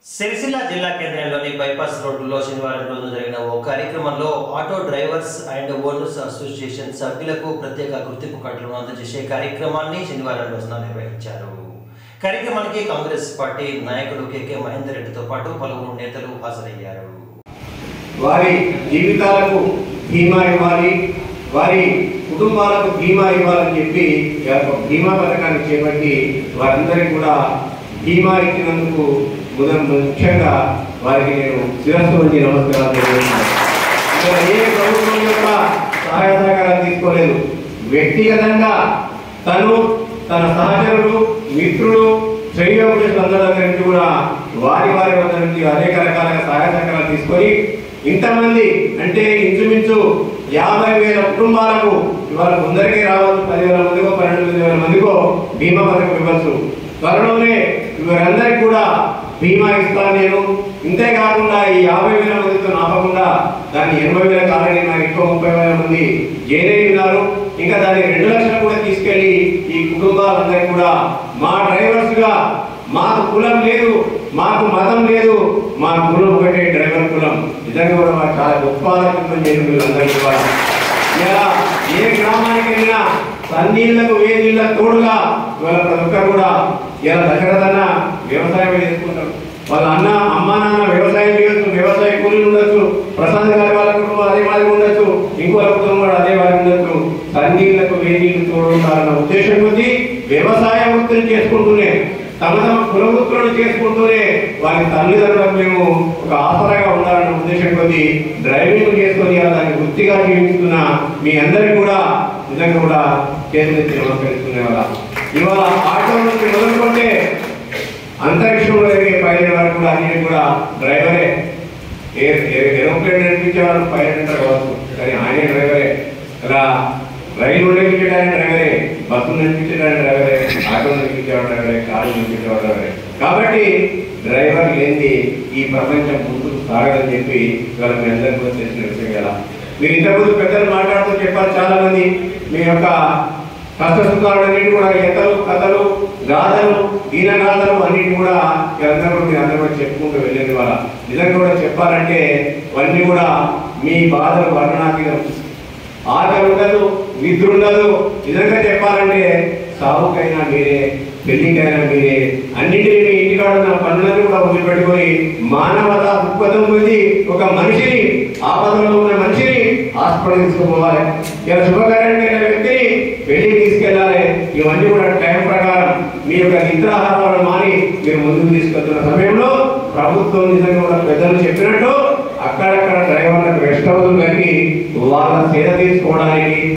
సిరిసిల్ల జిల్లా కేంద్రంలోని బైపాస్ రోడ్డులో శనివారం రోజు జరిగిన ఓ కార్యక్రమంలో auto drivers and owners association సభ్యులకు ప్రత్యేక గుర్తింపు కార్డులను అందజేసే కార్యక్రమాన్ని శనివారం రోజున నిర్వహించారు కార్యక్రమానికి కాంగ్రెస్ పార్టీ నాయకుడు కెకే మహేందర్ రెడ్డితో పాటు పలువురు నేతలు హాజరయ్యారు వారి జీవితాలకు బీమా ఇవ్వాలి వారి కుటుంబాలకు బీమా ఇవ్వాలని చెప్పి ఈ యొక్క బీమా పథకాన్ని చేపట్టి వారందరికీ కూడా బీమా ఇచ్చినందుకు ముద- ముఖ్యంగా వారికి నేను శిరస్సు వంచి నమస్కారాలు తెలియజేస్తున్నాను ఇక్కడ ఏ ప్రభుత్వం యొక్క సహాయ సహకారాలు తీసుకోలేదు వ్యక్తిగతంగా తను తన సహచరులు మిత్రులు శ్రేయోపురుషులు అందరి దగ్గర నుంచి కూడా వారి వారి వద్ద నుంచి అనేక రకాలుగా సహాయ సహకారాలు తీసుకొని ఇంతమంది అంటే ఇంచుమించు యాభై వేల కుటుంబాలకు ఇవాళ ముందరికీ రావచ్చు పదివేల మందికో పన్నెండు వేల మందికో బీమా పథకం ఇవ్వచ్చు త్వరలోనే వీరందరికీ కూడా బీమా ఇస్తాను నేను ఇంతే కాకుండా ఈ యాభై వేల మందితో నాపకుండా దాన్ని ఎనభై వేల కాలని నాకు ఇంకో ముప్పై వేల మంది జైలై ఉన్నారు ఇంకా దాన్ని రెండు లక్షలు కూడా తీసుకెళ్లి ఈ కుటుంబాలందరికీ కూడా మా డ్రైవర్స్ గా మాకు కులం లేదు మాకు మతం లేదు మా కులం ఒకటే డ్రైవర్ కులం నిజంగా కూడా మాకు చాలా గొప్ప ఆలోచన చేసింది వీళ్ళందరికీ కూడా ఇలా ఏ గ్రామానికి వెళ్ళినా సన్నీళ్లకు వేనీళ్ళకు తోడుగా ఇవాళ ప్రతి ఒక్కరు కూడా ఇలా దగ్గరదన్న వ్యవసాయం చేసుకుంటారు వాళ్ళ అన్న అమ్మ నాన్న వ్యవసాయం చేయొచ్చు వ్యవసాయ కూలీలు ఉండొచ్చు ప్రశాంత్ గారి వాళ్ళ కుటుంబం అదే మాదిరి ఉండొచ్చు ఇంకో కుటుంబం కూడా అదే వారి ఉండొచ్చు సన్నీళ్లకు వేనీళ్లు తోడుంటారన్న ఉద్దేశం కొద్దీ వ్యవసాయ వృత్తిని చేసుకుంటూనే తమ తమ కుల వృత్తులను చేసుకుంటూనే వారి తల్లిదండ్రులకు మేము ఒక ఆసరాగా ఉండాలన్న ఉద్దేశం కొద్దీ డ్రైవింగ్ చేసుకొని ఇలా దాన్ని వృత్తిగా జీవిస్తున్న మీ అందరికీ కూడా నిజంగా కూడా చేతులెత్తి నమస్కరిస్తున్న వాళ్ళ ఇవాళ ఆటో నుంచి మొదలుకుంటే అంతరిక్షంలో ఎదిగే పైలట్ వరకు కూడా అన్ని కూడా డ్రైవరే ఏ- ఏ- ఏరోప్లేన్ నడిపించే వాళ్ళు పైలట్ అంటారు కావచ్చు కానీ ఆయనే డ్రైవరే అలా రైలు నడిపించడానికి డ్రైవరే బస్సు నడిపించడానికి డ్రైవరే ఆటో నడిపించేవాడు డ్రైవరే కారు నడిపించేవాడు డ్రైవరే కాబట్టి డ్రైవర్ లేనిది ఈ ప్రపంచం ముందుకు సాగదని చెప్పి ఇవాళ మీ అందరికీ కూడా తెలిసిన విషయం కదా మీరు ఇంతకుముందు పెద్దలు మాట్లాడుతూ చెప్పారు చాలా మంది మీ యొక్క కష్ట సుఖాలన్నింటి కూడా ఎతలు కథలు గాథలు దీనగాథలు అన్నింటి కూడా మీరందరూ కూడా మీరు అందరూ కూడా చెప్పుకుంటూ వెళ్ళేది వాళ్ళ నిజంగా కూడా చెప్పాలంటే అవన్నీ కూడా మీ బాధలు వర్ణనాతీతం ఆకలి ఉండదు నిద్ర ఉండదు నిజంగా చెప్పాలంటే సాగుకైనా మీరే పెళ్లికైనా మీరే అన్నింటినీ మీ ఇంటికాడ ఉన్న పనులను కూడా వదిలిపెట్టుకొని మానవత దృక్పథం పొంది ఒక మనిషిని ఆపదలో ఉన్న మనిషిని హాస్పిటల్ తీసుకుపోవాలి ఇలా శుభకరమైన వ్యక్తిని పెళ్లికి తీసుకెళ్ళాలి ఇవన్నీ కూడా టైం ప్రకారం మీ యొక్క నిద్రాహారాలను మాని మీరు ముందుకు తీసుకెళ్తున్న సమయంలో ప్రభుత్వం నిజంగా కూడా పెద్దలు చెప్పినట్టు అక్కడక్కడ డ్రైవర్లకు రెస్ట్ హౌస్ కట్టి వాళ్ళ సేద తీసుకోవడానికి